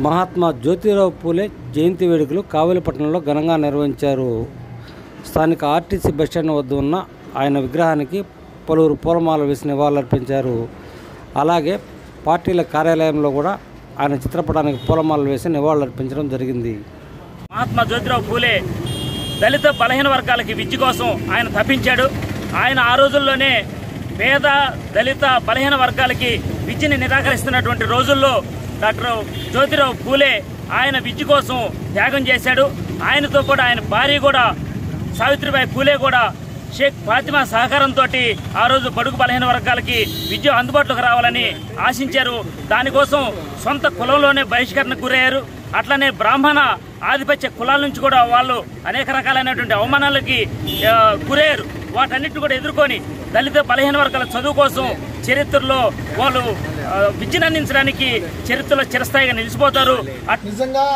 మహాత్మా జ్యోతిరావు పూలే జయంతి వేడుకలు కావలిపట్నంలో ఘనంగా నిర్వహించారు స్థానిక ఆర్టీసీ బస్టాండ్ వద్ద ఉన్న ఆయన విగ్రహానికి పలువురు పూలమాల వేసి నివాళులర్పించారు అలాగే పార్టీల కార్యాలయంలో కూడా ఆయన చిత్రపటానికి పూలమాలలు వేసి నివాళులర్పించడం జరిగింది మహాత్మా జ్యోతిరావు పూలే దళిత బలహీన వర్గాలకి విద్య కోసం ఆయన తప్పించాడు ఆయన ఆ రోజుల్లోనే పేద దళిత బలహీన వర్గాలకి విద్యని నిరాకరిస్తున్నటువంటి రోజుల్లో డాక్టర్ జ్యోతిరావు పూలే ఆయన విద్య కోసం త్యాగం చేశాడు ఆయనతో కూడా ఆయన భార్య కూడా సావిత్రిబాయి పూలే కూడా షేక్ ఫాతిమా సహకారంతో ఆ రోజు బడుగు బలహీన వర్గాలకి విద్య అందుబాటులోకి రావాలని ఆశించారు దానికోసం సొంత కులంలోనే బహిష్కరణకు గురయ్యారు అట్లనే బ్రాహ్మణ ఆధిపత్య కులాల నుంచి కూడా వాళ్ళు అనేక రకాలైనటువంటి అవమానాలకి ఆ, గురయ్యారు వాటన్నిటిని కూడా ఎదుర్కొని దళిత బలహీన వర్గాల చదువు కోసం చరిత్రలో వాళ్ళు ఆ, విద్యను అందించడానికి చరిత్రలో చిరస్థాయిగా నిలిచిపోతారు అట్- నిజంగా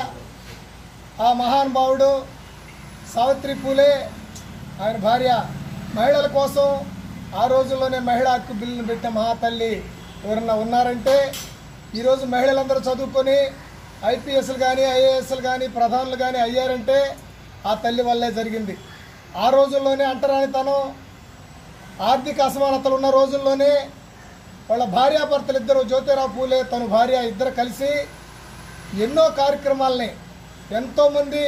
ఆ మహానుభావుడు సావిత్రి పూలే ఆయన భార్య మహిళల కోసం ఆ రోజుల్లోనే మహిళా హక్కు బిల్లును పెట్టిన మహాతల్లి ఎవరన్నా ఉన్నారంటే ఈరోజు మహిళలందరూ చదువుకొని ఐపీఎస్లు కానీ ఐఏఎస్లు కానీ ప్రధానులు కానీ అయ్యారంటే ఆ తల్లి వల్లే జరిగింది ఆ రోజుల్లోనే అంటరానితనం ఆర్థిక అసమానతలు ఉన్న రోజుల్లోనే వాళ్ళ భార్యాభర్తలు ఇద్దరు జ్యోతిరావు పూలే తన భార్య ఇద్దరు కలిసి ఎన్నో కార్యక్రమాల్ని ఎంతోమంది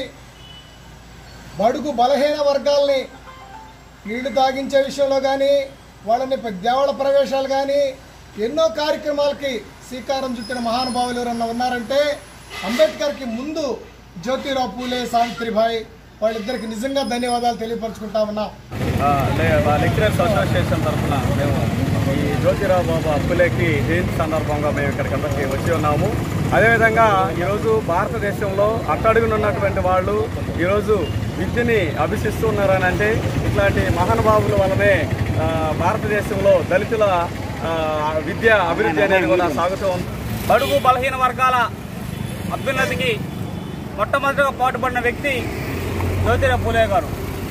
బడుగు బలహీన వర్గాల్ని నీళ్లు తాగించే విషయంలో కానీ వాళ్ళని పె- దేవాళ్ళ ప్రవేశాలు కానీ ఎన్నో కార్యక్రమాలకి శ్రీకారం చుట్టిన మహానుభావులు ఎవరన్నా ఉన్నారంటే అంబేద్కర్కి ముందు జ్యోతిరావు పూలే సావిత్రిబాయి వాళ్ళిద్దరికి నిజంగా ధన్యవాదాలు తెలియపరచుకుంటా ఉన్నాం ఆ, లే- మా లెక్చరర్స్ అసోసియేషన్ తరఫున మేము ఈ జ్యోతిరావు బాబా పులేకి జయంతి సందర్భంగా మేము ఇక్కడికి అందరికీ వచ్చి ఉన్నాము అదేవిధంగా ఈరోజు భారతదేశంలో అట్టడుగునున్నటువంటి వాళ్ళు ఈరోజు విద్యని అభిషిస్తున్నారని అంటే ఇట్లాంటి మహానుభావుల వల్లనే ఆ, భారతదేశంలో దళితుల ఆ, విద్య అభివృద్ధి అనేది కూడా సాగుతూ ఉంది బడుగు బలహీన వర్గాల అభ్యున్నతికి మొట్టమొదటిగా పాటుపడిన వ్యక్తి జ్యోతిరావు పూలే గారు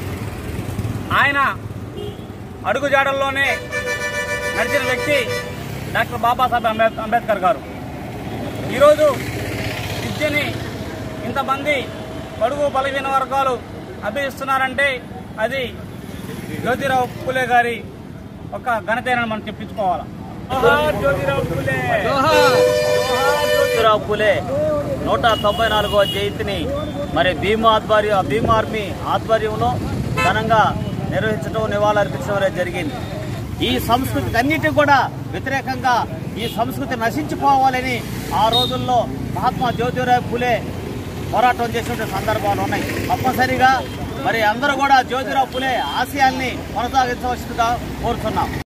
ఆయన అడుగుజాడల్లోనే నడిచిన వ్యక్తి డాక్టర్ బాబాసాహెబ్ అంబేద్ అంబేద్కర్ గారు ఈరోజు విద్యని ఇంతమంది బడుగు బలహీన వర్గాలు అభ్యసిస్తున్నారంటే అది జ్యోతిరావు పూలే గారి ఒక ఘనతేనని మనం చెప్పించుకోవాలి జ్యోతిరావు పూలే జ్యోతిరావు పూలే నూట తొంభై నాలుగవ జయంతిని మరి భీమ్ ఆధ్వర్య భీమ్ ఆర్మీ ఆధ్వర్యంలో ఘనంగా నిర్వహించడం నివాళులర్పించడం అనేది జరిగింది ఈ సంస్కృతికి అన్నిటికి కూడా వ్యతిరేకంగా ఈ సంస్కృతి నశించిపోవాలని ఆ రోజుల్లో మహాత్మా జ్యోతిరావు పూలే పోరాటం చేసినటువంటి సందర్భాలు ఉన్నాయి తప్పనిసరిగా మరి అందరూ కూడా జ్యోతిరావు పూలే ఆశయాల్ని కొనసాగించవలసిందిగా కోరుతున్నాం